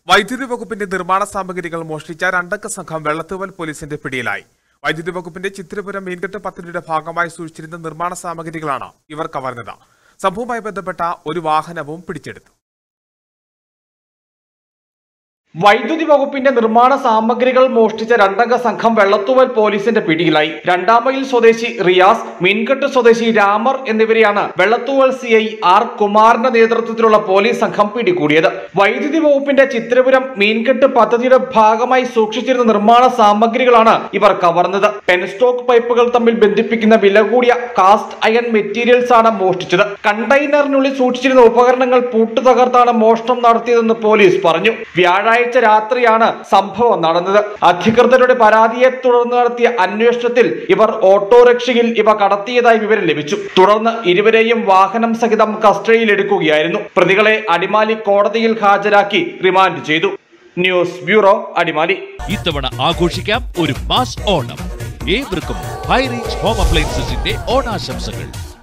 വൈദ്യുതി വകുപ്പിന്റെ നിർമ്മാണ സാമഗ്രികൾ മോഷ്ടിച്ച രണ്ടംഗ സംഘം വെള്ളത്തൂവൽ പോലീസിന്റെ പിടിയിലായി വൈദ്യുതി വകുപ്പിന്റെ ചിത്രപുരം മീൻകെട്ട് പദ്ധതിയുടെ ഭാഗമായി സൂക്ഷിച്ചിരുന്ന നിർമ്മാണ സാമഗ്രികളാണ് ഇവർ കവർന്നത് സംഭവവുമായി ബന്ധപ്പെട്ട ഒരു വാഹനവും പിടിച്ചെടുത്തു വൈദ്യുതി വകുപ്പിന്റെ നിർമ്മാണ സാമഗ്രികൾ മോഷ്ടിച്ച രണ്ടംഗ സംഘം വെള്ളത്തൂവൽ പോലീസിന്റെ പിടിയിലായി രണ്ടാം മൈൽ സ്വദേശി റിയാസ് മീൻകെട്ട് സ്വദേശി രാമർ എന്നിവരെയാണ് വെള്ളത്തൂവൽ സി ഐ ആർ കുമാറിന്റെ നേതൃത്വത്തിലുള്ള പോലീസ് സംഘം പിടികൂടിയത് വൈദ്യുതി വകുപ്പിന്റെ ചിത്രപുരം മീൻകെട്ട് പദ്ധതിയുടെ ഭാഗമായി സൂക്ഷിച്ചിരുന്ന നിർമ്മാണ സാമഗ്രികളാണ് ഇവർ കവർന്നത് പെൻസ്റ്റോക്ക് പൈപ്പുകൾ തമ്മിൽ ബന്ധിപ്പിക്കുന്ന വില കൂടിയ കാസ്റ്റ് അയൺ മെറ്റീരിയൽസ് ആണ് മോഷ്ടിച്ചത് കണ്ടെയ്നറിനുള്ളിൽ സൂക്ഷിച്ചിരുന്ന ഉപകരണങ്ങൾ പൂട്ടുതകർത്താണ് മോഷണം നടത്തിയതെന്ന് പോലീസ് പറഞ്ഞു വ്യാഴാഴ്ച രാത്രിയാണ് സംഭവം നടന്നത് അധികൃതരുടെ പരാതിയെ തുടർന്ന് നടത്തിയ അന്വേഷണത്തിൽ ഇവർ ഓട്ടോറിക്ഷയിൽ ഇവ കടത്തിയതായി വിവരം ലഭിച്ചു തുടർന്ന് ഇരുവരെയും വാഹനം സഹിതം കസ്റ്റഡിയിലെടുക്കുകയായിരുന്നു പ്രതികളെ അടിമാലി കോടതിയിൽ ഹാജരാക്കി റിമാൻഡ് ചെയ്തു ന്യൂസ് ബ്യൂറോ അടിമാലി ഇത്തവണ ആഘോഷിക്കാം ഒരു മാസ് ഓണം ഏവർക്കും ഹൈ റേഞ്ച് ഹോം അപ്ലയൻസസിന്റെ ഓണാശംസകൾ